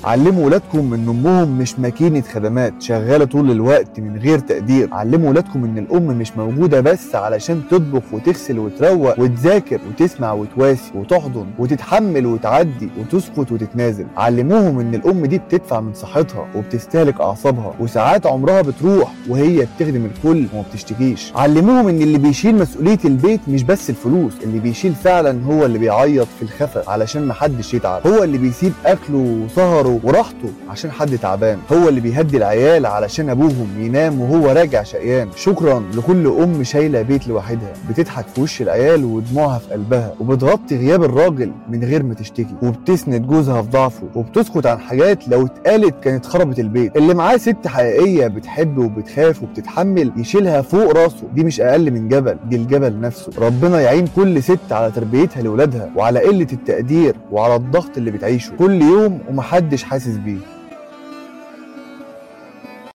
علموا ولادكم ان امهم مش ماكينه خدمات شغاله طول الوقت من غير تقدير علموا ولادكم ان الام مش موجوده بس علشان تطبخ وتغسل وتروق وتذاكر وتسمع وتواسي وتحضن وتتحمل وتعدي وتسقط وتتنازل علموهم ان الام دي بتدفع من صحتها وبتستهلك اعصابها وساعات عمرها بتروح وهي بتخدم الكل وما بتشتكيش علموهم ان اللي بيشيل مسؤوليه البيت مش بس الفلوس اللي بيشيل فعلا هو اللي بيعيط في الخفا علشان محدش يتعب هو اللي بيسيب اكله وسهره وراحته عشان حد تعبان هو اللي بيهدي العيال علشان ابوهم ينام وهو راجع شقيان شكرا لكل ام شايله بيت لوحدها بتضحك في وش العيال ودموعها في قلبها وبتغطي غياب الراجل من غير ما تشتكي وبتسند جوزها في ضعفه وبتسكت عن حاجات لو اتقالت كانت خربت البيت اللي معاه ست حقيقيه بتحب وبتخاف وبتتحمل يشيلها فوق راسه دي مش اقل من جبل دي الجبل نفسه ربنا يعين كل ست على تربيتها لاولادها وعلى قله التقدير وعلى الضغط اللي بتعيشه كل يوم ومحدش حاسس بيه